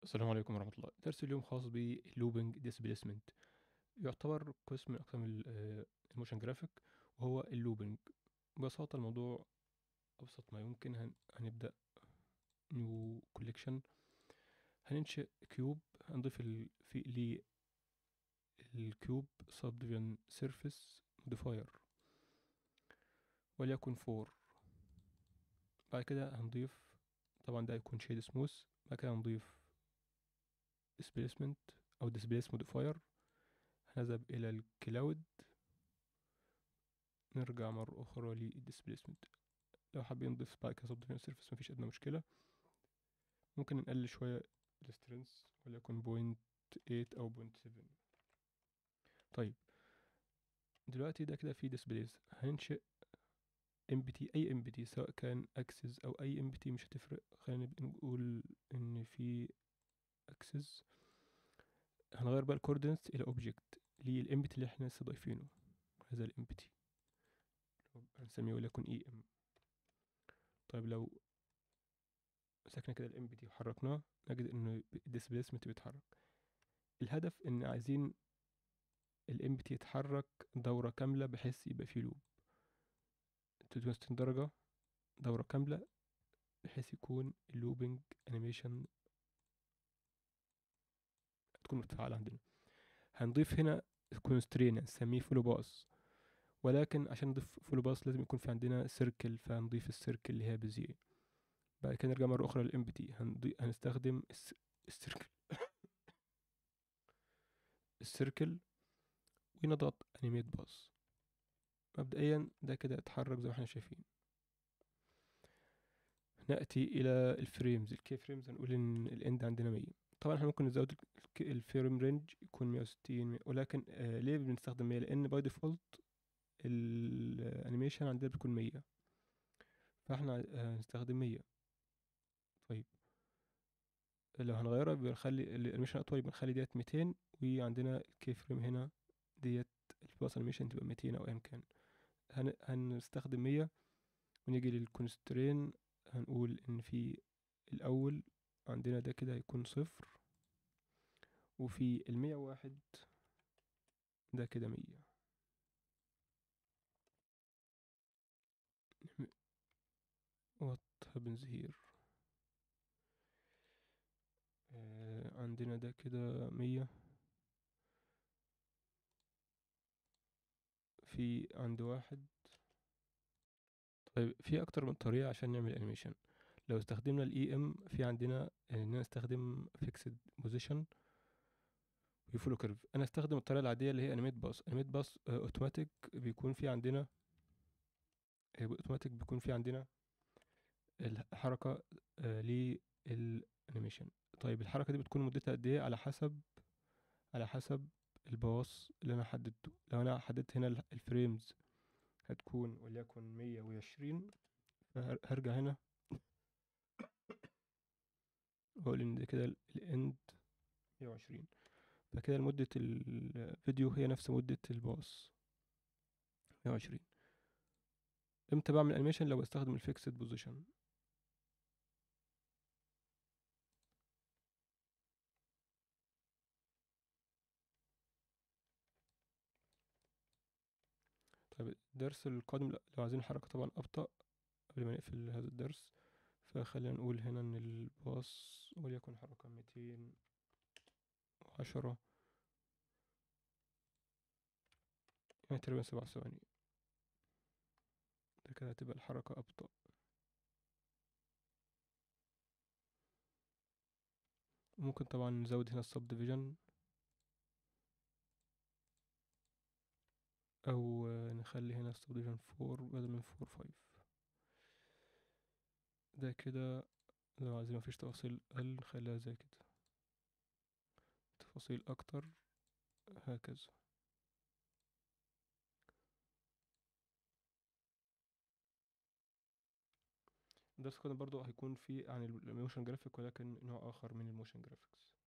السلام عليكم ورحمة الله درس اليوم خاص باللوبينج ديسبيسمنت يعتبر قسم من أقسام ال- آه، الموشن جرافيك وهو اللوبينج ببساطة الموضوع أبسط ما يمكن هن... هنبدأ نيو كوليكشن هننشئ كيوب هنضيف ال... في لي الكيوب subdivision surface modifier وليكن فور بعد كده هنضيف طبعا ده هيكون شيد سموث بعد كده هنضيف displacement أو displace modifier هنذهب إلى الكلاود نرجع مرة أخرى للديسبيسمنت لو حابين نضيف بعد كده subdivision surface مفيش أدنى مشكلة ممكن نقلل شوية السترينث وليكن بوينت ايت أو بوينت سفن طيب دلوقتي ده كده في ديسبليس هننشئ امبتي اي امبتي سواء كان اكسس او اي امبتي مش هتفرق خلينا نبقى نقول ان في اكسس هنغير بقى الكوردينتس الى اوبجكت للامبتي اللي احنا لسه ضايفينه هذا الامبتي هنسميه وليكن اي ام طيب لو مسكنا كده الامبتي وحركناه نجد انه الديسبيسمنت بيتحرك الهدف ان عايزين الامبتي يتحرك دورة كاملة بحيث يبقى فيه لوب 360 درجة دورة كاملة بحيث يكون اللوبينج انيميشن تكون متفعلة عندنا هنضيف هنا كونسترين هنسميه فولو باس ولكن عشان نضيف فولو باس لازم يكون في عندنا سيركل فهنضيف السيركل اللي هي بزي بعد كده نرجع مرة أخرى للإمبتي هنضي... هنستخدم الس... السيركل السيركل ونضغط انيميت باس مبدئيا ده كده اتحرك زي ما احنا شايفين نأتي إلى الفريمز الكي فريمز هنقول إن الإند عندنا مية طبعا احنا ممكن نزود الك- الفريم رينج يكون مية وستين ولكن آه ليه بنستخدم مية لأن باي ديفولت الانيميشن عندنا بتكون مية فاحنا آه، هنستخدم مية طيب لو هنغيرها بنخلي الانيميشن اطول يبقى نخلي ديت ميتين وعندنا الكي فريم هنا ديت الباس انيميشن تبقى ميتين او ايا كان هن... هنستخدم مية ونيجي للكونسترين هنقول ان في الاول عندنا ده كده هيكون صفر وفي المية واحد ده كده مية what happens here آه عندنا ده كده مية في عند واحد طيب في اكتر من طريقة عشان نعمل انيميشن لو استخدمنا الاي ام في عندنا اننا نستخدم فيكسد بوزيشن وفولو كيرف انا استخدم الطريقة العادية اللي هي انيميت باس انيميت باس اوتوماتيك بيكون في عندنا اوتوماتيك بيكون في عندنا الحركة للانيميشن طيب الحركة دي بتكون مدتها قد ايه على حسب على حسب الباص اللي انا حددته لو انا حددت هنا ال- الفريمز هتكون وليكن مية وعشرين فهرجع هنا واقول ان ده كده ال- الاند مية وعشرين فكده مدة الفيديو هي نفس مدة الباص مية وعشرين امتى بعمل انيميشن لو بستخدم الفيكسد بوزيشن طيب الدرس القادم لا- لو عايزين حركة طبعا أبطأ قبل ما نقفل هذا الدرس فخلينا نقول هنا إن الباص وليكن حركة ميتين وعشرة يعني تقريبا سبع ثواني ده كده هتبقى الحركة أبطأ ممكن طبعا نزود هنا السب ديفيجن أو آه، نخلي هنا السب ديفيجن فور بدل من فور فايف ده كده لو عايزين مفيش تفاصيل أقل نخليها زي كده تفاصيل أكتر هكذا الدرس القادم برضو هيكون فيه عن الموشن جرافيك ولكن نوع آخر من الموشن جرافيكس